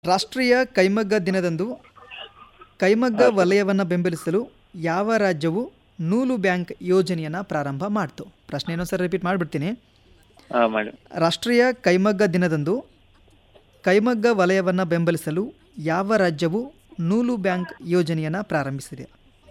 ರಾಷ್ಟ್ರೀಯ ಕೈಮಗ್ಗ ದಿನದಂದು ಕೈಮಗ್ಗ ವಲಯವನ್ನು ಬೆಂಬಲಿಸಲು ಯಾವ ರಾಜ್ಯವು ನೂಲು ಬ್ಯಾಂಕ್ ಯೋಜನೆಯನ್ನು ಪ್ರಾರಂಭ ಮಾಡ್ತು ಪ್ರಶ್ನೆ ಇನ್ನೊಂದ್ಸರಿ ರಿಪೀಟ್ ಮಾಡಿಬಿಡ್ತೀನಿ ಹಾಂ ಮಾಡಿ ರಾಷ್ಟ್ರೀಯ ಕೈಮಗ್ಗ ದಿನದಂದು ಕೈಮಗ್ಗ ವಲಯವನ್ನು ಬೆಂಬಲಿಸಲು ಯಾವ ರಾಜ್ಯವು ನೂಲು ಬ್ಯಾಂಕ್ ಯೋಜನೆಯನ್ನು ಪ್ರಾರಂಭಿಸಿದೆ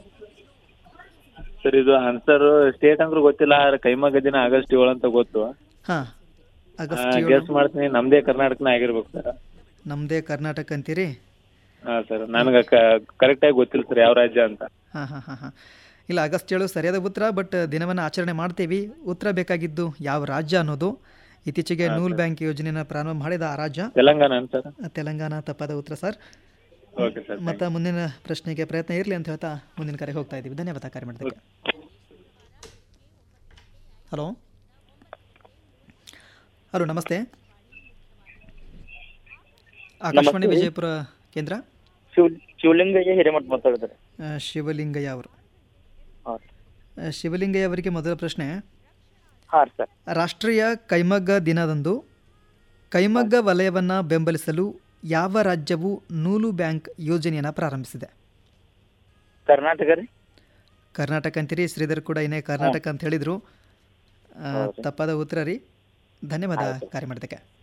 ಸರ್ ಇದು ಆನ್ಸರ್ ಸ್ಟೇಟ್ ಅಂದ್ರೆ ಗೊತ್ತಿಲ್ಲ ಆದ್ರೆ ಕೈಮಗ್ಗ ದಿನ ಆಗಸ್ಟ್ ಏಳು ಅಂತ ಗೊತ್ತು ಹಾಂ ಆಗಸ್ಟ್ ಏಳು ಗೆಸ್ ಮಾಡ್ತೀನಿ ನಮ್ದೇ ಕರ್ನಾಟಕನ ಆಗಿರ್ಬೇಕು ಸರ್ ನಮ್ಮದೇ ಕರ್ನಾಟಕ ಅಂತೀರಿ ಹಾಂ ಸರ್ ನನಗೆ ಕರೆಕ್ಟಾಗಿ ಗೊತ್ತಿಲ್ಲ ಸರ್ ಯಾವ ರಾಜ್ಯ ಅಂತ ಹಾಂ ಹಾಂ ಹಾಂ ಹಾಂ ಇಲ್ಲ ಆಗಸ್ಟ್ ಏಳು ಸರಿಯಾದ ಉತ್ತರ ಬಟ್ ದಿನವನ್ನು ಆಚರಣೆ ಮಾಡ್ತೀವಿ ಉತ್ತರ ಬೇಕಾಗಿದ್ದು ಯಾವ ರಾಜ್ಯ ಅನ್ನೋದು ಇತ್ತೀಚೆಗೆ ನೂಲ್ ಬ್ಯಾಂಕ್ ಯೋಜನೆಯನ್ನು ಪ್ರಾರಂಭ ಮಾಡಿದ ಆ ರಾಜ್ಯ ತೆಲಂಗಾಣ ಅಂತ ಸರ್ ತೆಲಂಗಾಣ ತಪ್ಪಾದ ಉತ್ತರ ಸರ್ ಓಕೆ ಸರ್ ಮತ್ತು ಮುಂದಿನ ಪ್ರಶ್ನೆಗೆ ಪ್ರಯತ್ನ ಇರಲಿ ಅಂತ ಹೇಳ್ತಾ ಮುಂದಿನ ಕರೆಗೆ ಹೋಗ್ತಾ ಇದ್ದೀವಿ ಧನ್ಯವಾದ ಕರೆ ಮಾಡೋದಕ್ಕೆ ಹಲೋ ಹಲೋ ನಮಸ್ತೆ ಆಕಾಶವಾಣಿ ವಿಜಯಪುರ ಕೇಂದ್ರ ಶಿವ ಶಿವಲಿಂಗಯ್ಯ ಹಿರೇಮಠ ಮಾತಾಡಿದ್ರೆ ಆ, ಶಿವಲಿಂಗಯ್ಯ ಅವರು ಹಾಂ ಆ, ಶಿವಲಿಂಗಯ್ಯ ಅವರಿಗೆ ಮೊದಲ ಪ್ರಶ್ನೆ ಹಾಂ ಸರ್ ರಾಷ್ಟ್ರೀಯ ಕೈಮಗ್ಗ ದಿನದಂದು ಕೈಮಗ್ಗ ವಲಯವನ್ನು ಬೆಂಬಲಿಸಲು ಯಾವ ರಾಜ್ಯವು ನೂಲು ಬ್ಯಾಂಕ್ ಯೋಜನೆಯನ್ನು ಪ್ರಾರಂಭಿಸಿದೆ ಕರ್ನಾಟಕ ರೀ ಕರ್ನಾಟಕ ಅಂತೀರಿ ಶ್ರೀಧರ್ ಕೂಡ ಇನ್ನೇ ಕರ್ನಾಟಕ ಅಂತ ಹೇಳಿದರು ತಪ್ಪಾದ ಉತ್ತರ ರೀ ಧನ್ಯವಾದ ಕಾರ್ಯ ಮಾಡಿದ್ದಕ್ಕೆ